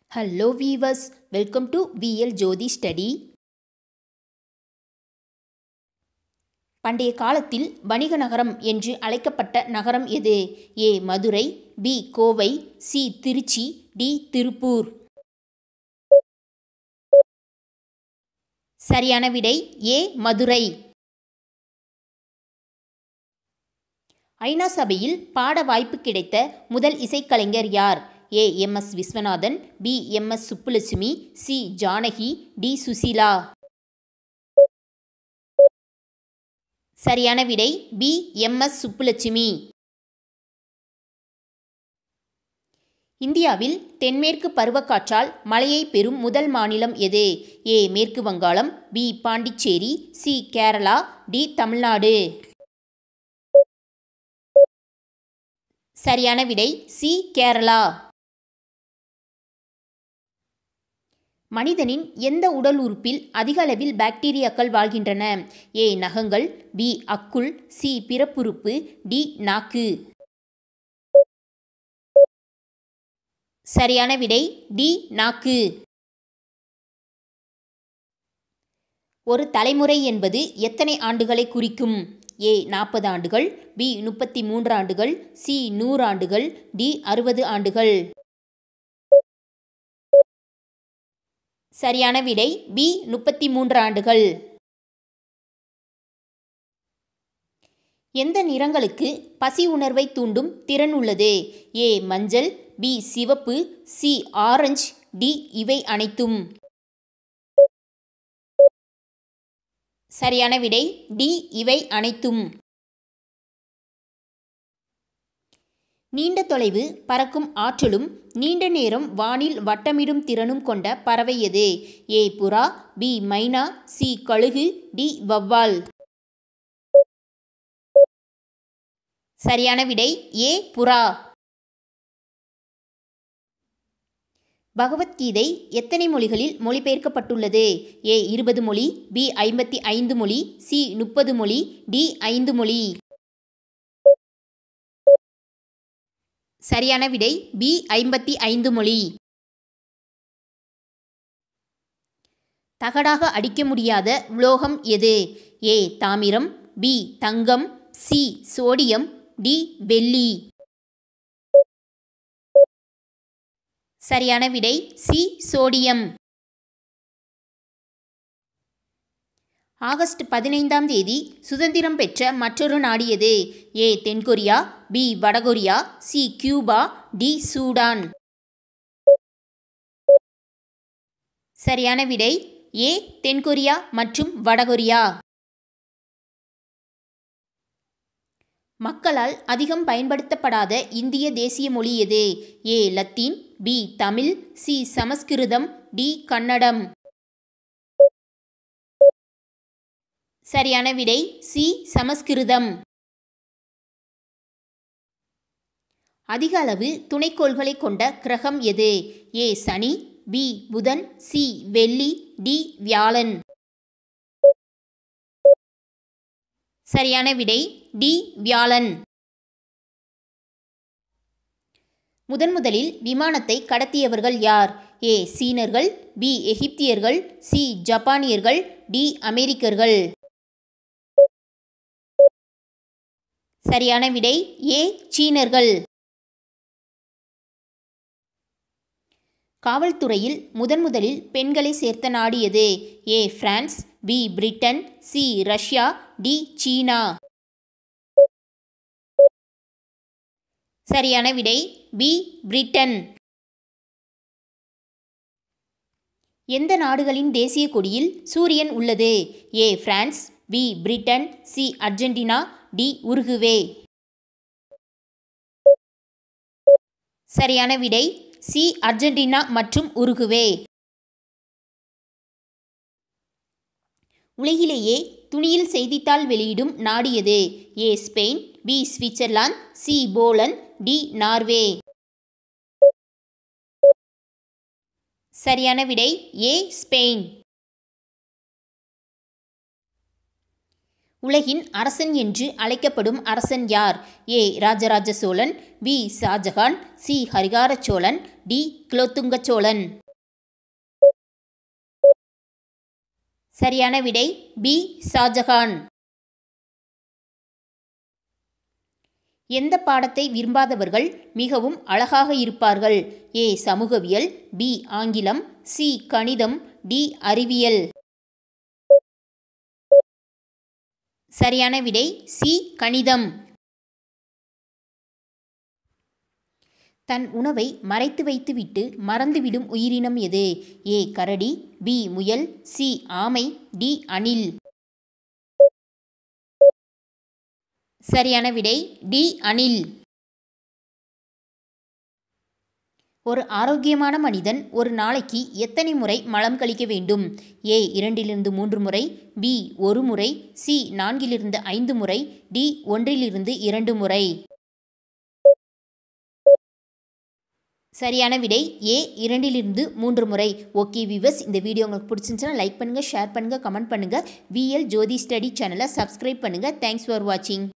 hello viewers welcome to VL Jyothi study பண்டைய காலத்தில் வணிக நகரம் என்று அழைக்கப்பட்ட நகரம் எது A Madurai B Kovai C Tiruchi D Tiruppur சரியான விடை ஏ மதுரை ஐநா சபையில் பாட வாய்ப்பு கிடைத்த முதல் இசைக்கலைஞர் யார் A M S Viswanathan B M S Subbulakshmi C Janaki D Susheela சரியான விடை பி எம் எஸ் சுப்புலட்சுமி இந்தியாவில் தென்மேற்கு பருவக்காற்றால் மழையை பெறும் முதல் மாநிலம் எது ஏ மேற்கு Vangalam B Pondicherry C Kerala D Tamil Nadu சரியான விடை சி கேரளா மனிதனின் எந்த உடல் உறுப்பில் அதிக அளவில் பாக்டீரியாக்கள் வாழ்கின்றன ஏ நகங்கள் பி அக்குள் சி பிறப்புறுப்பு டி நாக்கு சரியான விடை டி நாக்கு ஒரு தலைமுறை என்பது எத்தனை ஆண்டுகளை குறிக்கும் ஏ நாற்பது ஆண்டுகள் பி முப்பத்தி மூன்று ஆண்டுகள் சி நூறு ஆண்டுகள் டி அறுபது ஆண்டுகள் சரியான விடை பி முப்பத்தி மூன்று ஆண்டுகள் எந்த நிறங்களுக்கு பசி உணர்வை தூண்டும் திறன் உள்ளது ஏ மஞ்சள் பி சிவப்பு சி ஆரஞ்சு டி இவை அனைத்தும் சரியான விடை டி இவை அனைத்தும் நீண்ட தொலைவு பறக்கும் ஆற்றலும் நீண்ட நேரம் வானில் வட்டமிடும் திறனும் கொண்ட பறவை எது ஏ புறா பி மைனா சி கழுகு டி வவ்வால் சரியான விடை ஏ புறா பகவத்கீதை எத்தனை மொழிகளில் மொழிபெயர்க்கப்பட்டுள்ளது ஏ இருபது மொழி பி ஐம்பத்தி ஐந்து மொழி சி முப்பது மொழி டி ஐந்து மொழி சரியான விடை பி ஐம்பத்தி ஐந்து மொழி தகடாக அடிக்க முடியாத உலோகம் எது ஏ தாமிரம் பி தங்கம் சி சோடியம் டி வெள்ளி சரியான விடை சி சோடியம் ஆகஸ்ட் பதினைந்தாம் தேதி சுதந்திரம் பெற்ற மற்றொரு நாடு எது ஏ தென்கொரியா பி வடகொரியா சி கியூபா டி சூடான் சரியான விடை ஏ தென்கொரியா மற்றும் வடகொரியா மக்களால் அதிகம் பயன்படுத்தப்படாத இந்திய தேசிய மொழி எது A Latin B Tamil C Sanskrit D Kannada சரியான விடை சி சமஸ்கிருதம் அதிக அளவு துணைக்கோள்களை கொண்ட கிரகம் எது ஏ சனி பி புதன் சி வெள்ளி டி வியாழன் சரியான விடை டி வியாழன் முதன் முதலில் விமானத்தை கடத்தியவர்கள் யார் ஏ சீனர்கள் பி எகிப்தியர்கள் சி ஜப்பானியர்கள் டி அமெரிக்கர்கள் சரியான விடை ஏ சீனர்கள் காவல்துறையில் முதன் முதலில் பெண்களை சேர்த்த நாடு எது A France B Britain C Russia D China சரியான விடை பி பிரிட்டன் எந்த நாடுகளின் தேசிய கொடியில் சூரியன் உள்ளது A France B Britain C Argentina D Uruguay சரியான விடை சி அர்ஜென்டினா மற்றும் உருகுவே உலகிலேயே துணியில் செய்தித்தாள் வெளியிடும் நாடு எது A Spain B Switzerland C Poland D Norway சரியான விடை ஏ ஸ்பெயின் உலகின் அரசன் என்று அழைக்கப்படும் அரசன் யார் A Rajaraja Cholan B Shah Jahan C Harikara Cholan D Kulothunga Cholan சரியான விடை பி ஷாஜகான் எந்த பாடத்தை விரும்பாதவர்கள் மிகவும் அழகாக இருப்பார்கள் ஏ சமூகவியல் பி ஆங்கிலம் சி கணிதம் டி அறிவியல் சரியான விடை சி கணிதம் தன் உணவை மறைத்து வைத்துவிட்டு மறந்துவிடும் உயிரினம் எது ஏ கரடி பி முயல் சி ஆமை டி அணில் சரியான விடை டி அணில் ஒரு ஆரோக்கியமான மனிதன் ஒரு நாளைக்கு எத்தனை முறை மலம் கழிக்க வேண்டும் ஏ இரண்டிலிருந்து மூன்று முறை பி ஒரு முறை சி நான்கிலிருந்து ஐந்து முறை டி ஒன்றிலிருந்து இரண்டு முறை சரியான விடை ஏ இரண்டிலிருந்து மூன்று முறை ஓகே விவஸ் இந்த வீடியோ உங்களுக்கு பிடிச்சிருந்துச்சுன்னா லைக் பண்ணுங்கள் ஷேர் பண்ணுங்கள் கமெண்ட் பண்ணுங்கள் விஎல் ஜோதி ஸ்டடி சேனலை சப்ஸ்கிரைப் பண்ணுங்கள் தேங்க்ஸ் ஃபார் வாட்சிங்